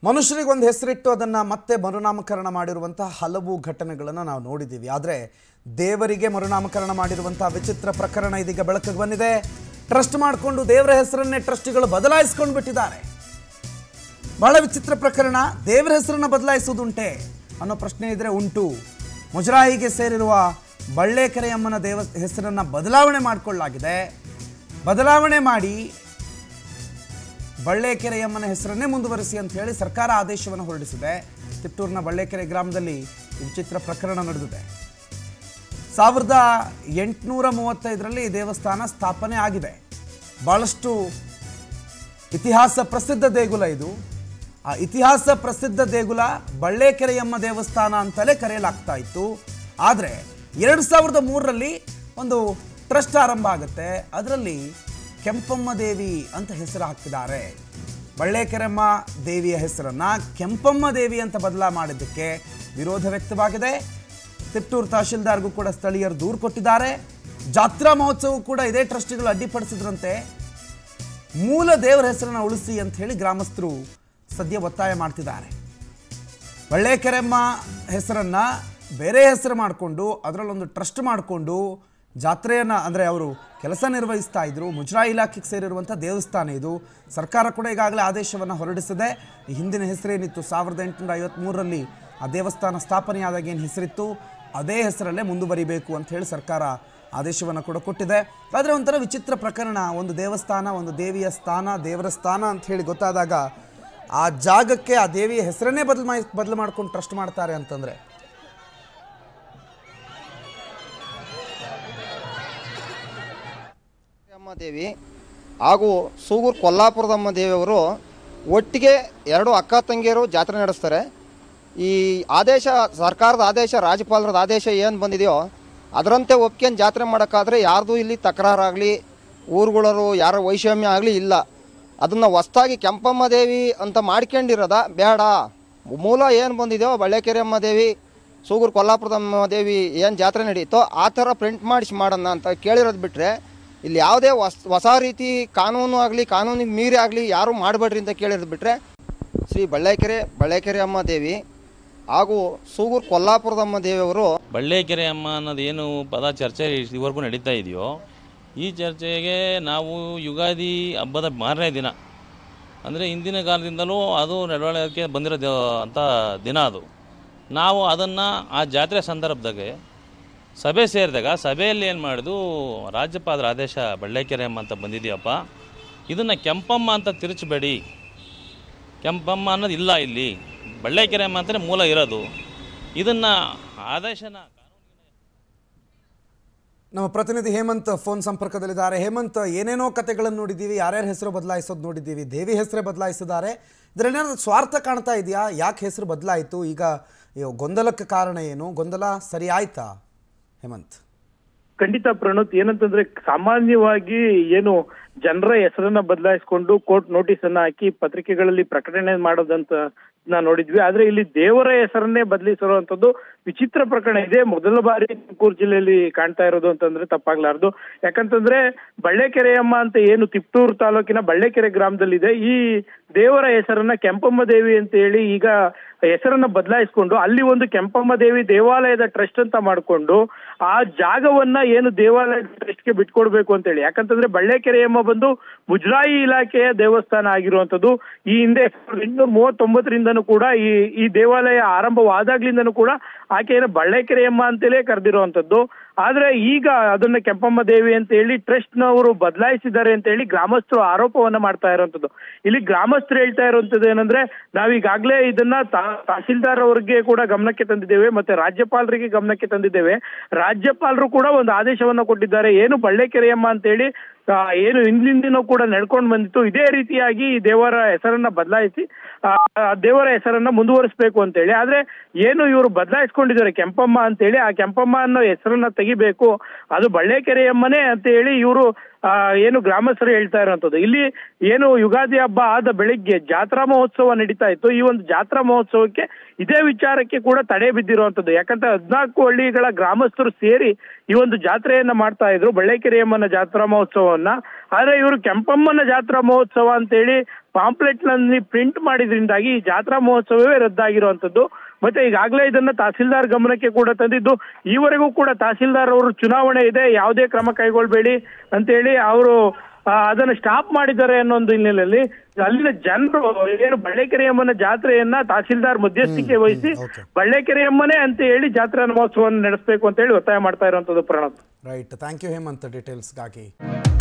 ಮನುಷ್ಯರಿಗೆ ಒಂದು ಹೆಸರಿಟ್ಟು ಅದನ್ನು ಮತ್ತೆ ಮರುನಾಮಕರಣ ಮಾಡಿರುವಂತಹ ಹಲವು ಘಟನೆಗಳನ್ನು ನಾವು ನೋಡಿದ್ದೀವಿ ಆದರೆ ದೇವರಿಗೆ ಮರುನಾಮಕರಣ ಮಾಡಿರುವಂತಹ ವಿಚಿತ್ರ ಪ್ರಕರಣ ಇದೀಗ ಬೆಳಕಿಗೆ ಬಂದಿದೆ ಟ್ರಸ್ಟ್ ಮಾಡಿಕೊಂಡು ದೇವರ ಹೆಸರನ್ನೇ ಟ್ರಸ್ಟಿಗಳು ಬದಲಾಯಿಸ್ಕೊಂಡು ಬಿಟ್ಟಿದ್ದಾರೆ ಬಹಳ ವಿಚಿತ್ರ ಪ್ರಕರಣ ದೇವರ ಹೆಸರನ್ನು ಬದಲಾಯಿಸುವುದುಂಟೆ ಅನ್ನೋ ಪ್ರಶ್ನೆ ಇದ್ರೆ ಉಂಟು ಮುಜರಾಯಿಗೆ ಸೇರಿರುವ ಬಳ್ಳೆಕೆರೆಯಮ್ಮನ ದೇವ ಹೆಸರನ್ನು ಬದಲಾವಣೆ ಮಾಡಿಕೊಳ್ಳಲಾಗಿದೆ ಬದಲಾವಣೆ ಮಾಡಿ ಬಳ್ಳೆಕೆರೆಯಮ್ಮನ ಹೆಸರನ್ನೇ ಮುಂದುವರಿಸಿ ಅಂತ ಹೇಳಿ ಸರ್ಕಾರ ಆದೇಶವನ್ನು ಹೊರಡಿಸಿದೆ ತಿಪ್ಟೂರಿನ ಬಳ್ಳೆಕೆರೆ ಗ್ರಾಮದಲ್ಲಿ ಈ ವಿಚಿತ್ರ ಪ್ರಕರಣ ನಡೆದಿದೆ ಸಾವಿರದ ಎಂಟುನೂರ ಮೂವತ್ತೈದರಲ್ಲಿ ಈ ದೇವಸ್ಥಾನ ಸ್ಥಾಪನೆ ಆಗಿದೆ ಭಾಳಷ್ಟು ಇತಿಹಾಸ ಪ್ರಸಿದ್ಧ ದೇಗುಲ ಇದು ಆ ಇತಿಹಾಸ ಪ್ರಸಿದ್ಧ ದೇಗುಲ ಬಳ್ಳೆಕೆರೆಯಮ್ಮ ದೇವಸ್ಥಾನ ಅಂತಲೇ ಕರೆಯಲಾಗ್ತಾ ಇತ್ತು ಆದರೆ ಎರಡು ಸಾವಿರದ ಮೂರರಲ್ಲಿ ಒಂದು ಟ್ರಸ್ಟ್ ಆರಂಭ ಆಗುತ್ತೆ ಅದರಲ್ಲಿ ಕೆಂಪಮ್ಮ ದೇವಿ ಅಂತ ಹೆಸರು ಹಾಕಿದ್ದಾರೆ ಬಳ್ಳೆಕೆರೆಮ್ಮ ದೇವಿಯ ಹೆಸರನ್ನ ಕೆಂಪಮ್ಮ ದೇವಿ ಅಂತ ಬದಲಾ ಮಾಡಿದ್ದಕ್ಕೆ ವಿರೋಧ ವ್ಯಕ್ತವಾಗಿದೆ ತಿಪ್ಟೂರು ತಹಶೀಲ್ದಾರ್ಗೂ ಕೂಡ ಸ್ಥಳೀಯರು ದೂರು ಕೊಟ್ಟಿದ್ದಾರೆ ಜಾತ್ರಾ ಮಹೋತ್ಸವ ಕೂಡ ಇದೇ ಟ್ರಸ್ಟಿಗಳು ಅಡ್ಡಿಪಡಿಸಿದ್ರಂತೆ ಮೂಲ ದೇವರ ಹೆಸರನ್ನ ಉಳಿಸಿ ಅಂತ ಹೇಳಿ ಗ್ರಾಮಸ್ಥರು ಸದ್ಯ ಒತ್ತಾಯ ಮಾಡ್ತಿದ್ದಾರೆ ಬಳ್ಳೆಕೆರೆಮ್ಮ ಹೆಸರನ್ನ ಬೇರೆ ಹೆಸರು ಮಾಡಿಕೊಂಡು ಅದರಲ್ಲೊಂದು ಟ್ರಸ್ಟ್ ಮಾಡಿಕೊಂಡು ಜಾತ್ರೆಯನ್ನು ಅಂದರೆ ಅವರು ಕೆಲಸ ನಿರ್ವಹಿಸ್ತಾ ಇದ್ರು ಮುಜರಾಯಿ ಇಲಾಖೆಗೆ ಸೇರಿರುವಂಥ ದೇವಸ್ಥಾನ ಇದು ಸರ್ಕಾರ ಕೂಡ ಈಗಾಗಲೇ ಆದೇಶವನ್ನು ಹೊರಡಿಸಿದೆ ಈ ಹಿಂದಿನ ಹೆಸರೇನಿತ್ತು ಸಾವಿರದ ಎಂಟುನೂರ ಐವತ್ತ್ಮೂರರಲ್ಲಿ ಆ ದೇವಸ್ಥಾನ ಸ್ಥಾಪನೆಯಾದಾಗ ಏನು ಹೆಸರಿತ್ತು ಅದೇ ಹೆಸರಲ್ಲೇ ಮುಂದುವರಿಬೇಕು ಅಂತ ಹೇಳಿ ಸರ್ಕಾರ ಆದೇಶವನ್ನು ಕೂಡ ಕೊಟ್ಟಿದೆ ಆದರೆ ಒಂಥರ ವಿಚಿತ್ರ ಪ್ರಕರಣ ಒಂದು ದೇವಸ್ಥಾನ ಒಂದು ದೇವಿಯ ಸ್ಥಾನ ದೇವರ ಸ್ಥಾನ ಅಂತ ಹೇಳಿ ಗೊತ್ತಾದಾಗ ಆ ಜಾಗಕ್ಕೆ ಆ ದೇವಿಯ ಹೆಸರನ್ನೇ ಬದಲು ಮಾ ಬದಲು ಮಾಡ್ಕೊಂಡು ಟ್ರಸ್ಟ್ ಮಾಡ್ತಾರೆ ಅಂತಂದರೆ ಅಮ್ಮ ದೇವಿ ಹಾಗೂ ಸೂಗೂರು ಕೊಲ್ಲಾಪುರದಮ್ಮ ದೇವಿಯವರು ಒಟ್ಟಿಗೆ ಎರಡು ಅಕ್ಕ ತಂಗಿಯರು ಜಾತ್ರೆ ನಡೆಸ್ತಾರೆ ಈ ಆದೇಶ ಸರ್ಕಾರದ ಆದೇಶ ರಾಜ್ಯಪಾಲರದ ಆದೇಶ ಏನು ಬಂದಿದೆಯೋ ಅದರಂತೆ ಒಪ್ಕೊಂಡು ಜಾತ್ರೆ ಮಾಡೋಕ್ಕಾದ್ರೆ ಯಾರ್ದು ಇಲ್ಲಿ ತಕರಾರಾಗಲಿ ಊರುಗಳರು ಯಾರ ವೈಷಮ್ಯ ಆಗಲಿ ಇಲ್ಲ ಅದನ್ನು ಹೊಸ್ದಾಗಿ ಕೆಂಪಮ್ಮ ದೇವಿ ಅಂತ ಮಾಡ್ಕೊಂಡಿರೋದ ಬೇಡ ಮೂಲ ಏನು ಬಂದಿದೆಯೋ ಬಳ್ಳೆಕೆರೆಯಮ್ಮ ದೇವಿ ಸೂಗೂರು ಕೊಲ್ಲಾಪುರದಮ್ಮ ದೇವಿ ಏನು ಜಾತ್ರೆ ನಡೀತೋ ಆ ಥರ ಪ್ರಿಂಟ್ ಮಾಡಿಸಿ ಮಾಡೋಣ ಅಂತ ಕೇಳಿರೋದು ಬಿಟ್ಟರೆ ಇಲ್ಲಿ ಯಾವುದೇ ಹೊಸ ಹೊಸ ರೀತಿ ಕಾನೂನು ಆಗಲಿ ಕಾನೂನಿಗೆ ಮೀರಿ ಆಗಲಿ ಯಾರೂ ಮಾಡಬೇಡ್ರಿ ಅಂತ ಕೇಳಿರೋದು ಬಿಟ್ಟರೆ ಶ್ರೀ ಬಳ್ಳೆಕೆರೆ ಬಳ್ಳೆಕೆರೆ ಅಮ್ಮ ದೇವಿ ಹಾಗೂ ಸೂಗೂರು ಕೊಲ್ಲಾಪುರದಮ್ಮ ದೇವಿಯವರು ಬಳ್ಳೆಕೆರೆ ಅಮ್ಮ ಅನ್ನೋದು ಏನು ಪದ ಚರ್ಚೆ ಇದುವರೆಗೂ ನಡೀತಾ ಇದೆಯೋ ಈ ಚರ್ಚೆಗೆ ನಾವು ಯುಗಾದಿ ಹಬ್ಬದ ಮಾರನೇ ದಿನ ಅಂದರೆ ಹಿಂದಿನ ಕಾಲದಿಂದಲೂ ಅದು ನಡವಳಿಕೆ ಬಂದಿರೋ ದ- ಅಂಥ ದಿನ ಅದು ನಾವು ಅದನ್ನು ಆ ಜಾತ್ರೆ ಸಂದರ್ಭದಾಗೆ ಸಭೆ ಸೇರಿದಾಗ ಸಭೆಯಲ್ಲಿ ಏನು ಮಾಡಿದು ರಾಜ್ಯಪಾಲರ ಆದೇಶ ಬಳ್ಳೆಕೆರೆ ಅಮ್ಮ ಅಂತ ಬಂದಿದೆಯಪ್ಪ ಇದನ್ನು ಕೆಂಪಮ್ಮ ಅಂತ ತಿರುಚಬೇಡಿ ಕೆಂಪಮ್ಮ ಅನ್ನೋದು ಇಲ್ಲ ಇಲ್ಲಿ ಬಳ್ಳೆಕೆರೆ ಅಮ್ಮ ಅಂತಲೇ ಮೂಲ ಇರೋದು ಇದನ್ನು ಆದೇಶನ ನಮ್ಮ ಪ್ರತಿನಿಧಿ ಹೇಮಂತ್ ಫೋನ್ ಸಂಪರ್ಕದಲ್ಲಿದ್ದಾರೆ ಹೇಮಂತ್ ಏನೇನೋ ಕತೆಗಳನ್ನು ನೋಡಿದ್ದೀವಿ ಯಾರ್ಯಾರ ಹೆಸರು ಬದಲಾಯಿಸೋದು ನೋಡಿದ್ದೀವಿ ದೇವಿ ಹೆಸರೇ ಬದಲಾಯಿಸಿದ್ದಾರೆ ಇದರಲ್ಲೇನಾದ್ರು ಸ್ವಾರ್ಥ ಕಾಣ್ತಾ ಇದೆಯಾ ಯಾಕೆ ಹೆಸರು ಬದಲಾಯಿತು ಈಗ ಅಯ್ಯೋ, ಗೊಂದಲಕ್ಕೆ ಕಾರಣ ಏನು ಗೊಂದಲ ಸರಿ ಆಯ್ತಾ ಹೇಮಂತ್ ಖಂಡಿತ ಪ್ರಣೋತ್ ಏನಂತಂದ್ರೆ ಸಾಮಾನ್ಯವಾಗಿ ಏನು ಜನರ ಹೆಸರನ್ನ ಬದಲಾಯಿಸಿಕೊಂಡು ಕೋರ್ಟ್ ನೋಟಿಸ್ ಅನ್ನ ಹಾಕಿ ಪತ್ರಿಕೆಗಳಲ್ಲಿ ಪ್ರಕಟಣೆ ಮಾಡೋದಂತ ನಾ ನೋಡಿದ್ವಿ ಆದ್ರೆ ಇಲ್ಲಿ ದೇವರ ಹೆಸರನ್ನೇ ಬದಲಿಸಿರುವಂತದ್ದು ವಿಚಿತ್ರ ಪ್ರಕರಣ ಇದೆ ಮೊದಲ ಬಾರಿ ತುಮಕೂರು ಜಿಲ್ಲೆಯಲ್ಲಿ ಕಾಣ್ತಾ ಇರೋದು ಅಂತಂದ್ರೆ ತಪ್ಪಾಗ್ಲಾರ್ದು ಯಾಕಂತಂದ್ರೆ ಬಳ್ಳೆಕೆರೆಯಮ್ಮ ಅಂತ ಏನು ತಿಪ್ಟೂರು ತಾಲೂಕಿನ ಬಳ್ಳೆಕೆರೆ ಗ್ರಾಮದಲ್ಲಿದೆ ಈ ದೇವರ ಹೆಸರನ್ನ ಕೆಂಪಮ್ಮ ದೇವಿ ಅಂತ ಹೇಳಿ ಈಗ ಹೆಸರನ್ನ ಬದಲಾಯಿಸಿಕೊಂಡು ಅಲ್ಲಿ ಒಂದು ಕೆಂಪಮ್ಮ ದೇವಿ ದೇವಾಲಯದ ಟ್ರಸ್ಟ್ ಅಂತ ಮಾಡಿಕೊಂಡು ಆ ಜಾಗವನ್ನ ಏನು ದೇವಾಲಯ ಟ್ರಸ್ಟ್ಗೆ ಬಿಟ್ಕೊಡ್ಬೇಕು ಅಂತ ಹೇಳಿ ಯಾಕಂತಂದ್ರೆ ಬಳ್ಳೆಕೆರೆಯಮ್ಮ ಬಂದು ಮುಜರಾಯಿ ಇಲಾಖೆಯ ದೇವಸ್ಥಾನ ಆಗಿರುವಂತದ್ದು ಈ ಹಿಂದೆ ಸಾವಿರದ ಎಂಟುನೂರ ಮೂವತ್ತೊಂಬತ್ತರಿಂದನೂ ಕೂಡ ಈ ಈ ದೇವಾಲಯ ಆರಂಭವಾದಾಗ್ಲಿಂದನೂ ಕೂಡ ಆಕೆಯನ್ನು ಬಳ್ಳೆಕೆರೆಯಮ್ಮ ಅಂತೇಳಿ ಕರೆದಿರುವಂತದ್ದು ಆದ್ರೆ ಈಗ ಅದನ್ನ ಕೆಂಪಮ್ಮ ದೇವಿ ಅಂತ ಹೇಳಿ ಟ್ರಸ್ಟ್ ನವರು ಬದಲಾಯಿಸಿದ್ದಾರೆ ಅಂತ ಹೇಳಿ ಗ್ರಾಮಸ್ಥರು ಆರೋಪವನ್ನ ಮಾಡ್ತಾ ಇರುವಂತದ್ದು ಇಲ್ಲಿ ಗ್ರಾಮಸ್ಥರು ಹೇಳ್ತಾ ಇರುವಂತದ್ದು ಏನಂದ್ರೆ ನಾವೀಗಾಗ್ಲೇ ಇದನ್ನ ತಾ- ತಹಸೀಲ್ದಾರ್ ಅವರಿಗೆ ಕೂಡ ಗಮನಕ್ಕೆ ತಂದಿದ್ದೇವೆ ಮತ್ತೆ ರಾಜ್ಯಪಾಲರಿಗೆ ಗಮನಕ್ಕೆ ತಂದಿದ್ದೇವೆ ರಾಜ್ಯಪಾಲರು ಕೂಡ ಒಂದು ಆದೇಶವನ್ನ ಕೊಟ್ಟಿದ್ದಾರೆ ಏನು ಬಳ್ಳೆಕೆರೆಯಮ್ಮ ಅಂತ ಹೇಳಿ ಆ, ಏನು ಹಿಂದಿಂದಿನೂ ಕೂಡ ನಡ್ಕೊಂಡು ಬಂದಿತ್ತು ಇದೇ ರೀತಿಯಾಗಿ ಈ ದೇವರ ಹೆಸರನ್ನ ಬದಲಾಯಿಸಿ ಆ, ಆ ದೇವರ ಹೆಸರನ್ನ ಮುಂದುವರಿಸಬೇಕು ಅಂತ ಹೇಳಿ ಆದ್ರೆ ಏನು ಇವರು ಬದಲಾಯಿಸ್ಕೊಂಡಿದ್ದಾರೆ ಕೆಂಪಮ್ಮ ಅಂತ ಹೇಳಿ ಆ ಕೆಂಪಮ್ಮ ಅನ್ನೋ ಹೆಸರನ್ನ ತೆಗಿಬೇಕು ಅದು ಬಳ್ಳೆಕೆರೆಯಮ್ಮನೇ ಅಂತ ಹೇಳಿ ಇವರು ಆ, ಏನು ಗ್ರಾಮಸ್ಥರು ಹೇಳ್ತಾ ಇರುವಂತದ್ದು ಇಲ್ಲಿ ಏನು ಯುಗಾದಿ ಹಬ್ಬ ಆದ ಬೆಳಿಗ್ಗೆ ಜಾತ್ರಾ ಮಹೋತ್ಸವ ನಡೀತಾ ಇತ್ತು ಈ ಒಂದು ಜಾತ್ರಾ ಮಹೋತ್ಸವಕ್ಕೆ ಇದೇ ವಿಚಾರಕ್ಕೆ ಕೂಡ ತಡೆ ಬಿದ್ದಿರುವಂತದ್ದು ಯಾಕಂದ್ರೆ ಹದ್ನಾಲ್ಕು ಹಳ್ಳಿಗಳ ಗ್ರಾಮಸ್ಥರು ಸೇರಿ ಈ ಒಂದು ಜಾತ್ರೆಯನ್ನ ಮಾಡ್ತಾ ಇದ್ರು ಬಳ್ಳೇಕೆರೆಯಮ್ಮನ ಜಾತ್ರಾ ಮಹೋತ್ಸವವನ್ನ ಆದ್ರೆ ಇವರು ಕೆಂಪಮ್ಮನ ಜಾತ್ರಾ ಮಹೋತ್ಸವ ಅಂತೇಳಿ ಪಾಂಪ್ಲೆಟ್ ನಲ್ಲಿ ಪ್ರಿಂಟ್ ಮಾಡಿದ್ರಿಂದಾಗಿ ಈ ಜಾತ್ರಾ ಮಹೋತ್ಸವವೇ ರದ್ದಾಗಿರುವಂತದ್ದು ಮತ್ತೆ ಈಗಾಗಲೇ ಇದನ್ನ ತಹಸೀಲ್ದಾರ್ ಗಮನಕ್ಕೆ ಕೂಡ ತಂದಿದ್ದು ಈವರೆಗೂ ಕೂಡ ತಹಸೀಲ್ದಾರ್ ಅವರು ಚುನಾವಣೆ ಇದೆ ಯಾವುದೇ ಕ್ರಮ ಕೈಗೊಳ್ಬೇಡಿ ಅಂತೇಳಿ ಅವರು ಅದನ್ನ ಸ್ಟಾಪ್ ಮಾಡಿದ್ದಾರೆ ಅನ್ನೋ ಒಂದು ಹಿನ್ನೆಲೆಯಲ್ಲಿ ಅಲ್ಲಿನ ಜನರು ಏನು ಬಳ್ಳೇಕೆರೆಯಮ್ಮನ ಜಾತ್ರೆಯನ್ನ ತಹಸೀಲ್ದಾರ್ ಮಧ್ಯಸ್ಥಿಕೆ ವಹಿಸಿ okay. ಬಳ್ಳೇಕೆರೆಯಮ್ಮನೇ ಅಂತ ಹೇಳಿ ಜಾತ್ರಾ ಮಹೋತ್ಸವವನ್ನು ನಡೆಸಬೇಕು ಅಂತ ಹೇಳಿ ಒತ್ತಾಯ ಮಾಡ್ತಾ ಇರುವಂತದ್ದು Pranath right thank you Hemanth ಡೀಟೇಲ್ಸ್ಗಾಗಿ